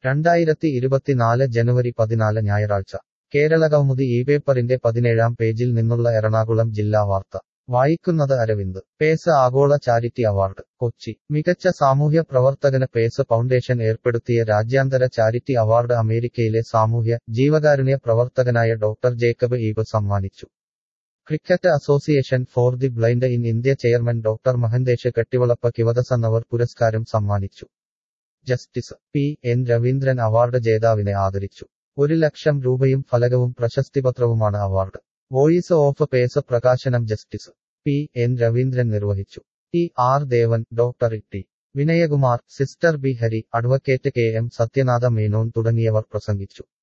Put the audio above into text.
രണ്ടായിരത്തി ഇരുപത്തിനാല് ജനുവരി പതിനാല് ഞായറാഴ്ച കേരളകൗമുദി ഈ പേപ്പറിന്റെ പതിനേഴാം പേജിൽ നിന്നുള്ള എറണാകുളം ജില്ലാ വാർത്ത വായിക്കുന്നത് അരവിന്ദ് പേസ് ആഗോള ചാരിറ്റി അവാർഡ് കൊച്ചി മികച്ച സാമൂഹ്യ പ്രവർത്തകന് പേസ് ഫൗണ്ടേഷൻ ഏർപ്പെടുത്തിയ രാജ്യാന്തര ചാരിറ്റി അവാർഡ് അമേരിക്കയിലെ സാമൂഹ്യ ജീവകാരുണ്യ പ്രവർത്തകനായ ഡോക്ടർ ജേക്കബ് ഈബ് സമ്മാനിച്ചു cricket association for the blind in India chairman doctor Mahantesh കെട്ടിവളപ്പ കിവതസന്നവർ പുരസ്കാരം സമ്മാനിച്ചു justice P N Raveendran award ജേതാവിനെ ആദരിച്ചു ഒരു ലക്ഷം രൂപയും ഫലകവും പ്രശസ്തിപത്രവുമാണ് അവാർഡ് വോയിസ് ഓഫ് പേസ് പ്രകാശനം ജസ്റ്റിസ് പി എൻ രവീന്ദ്രൻ നിർവഹിച്ചു T R Devan doctor T Vinayakumar sister B Hari advocate K M Sathyanatha Menon തുടങ്ങിയവർ പ്രസംഗിച്ചു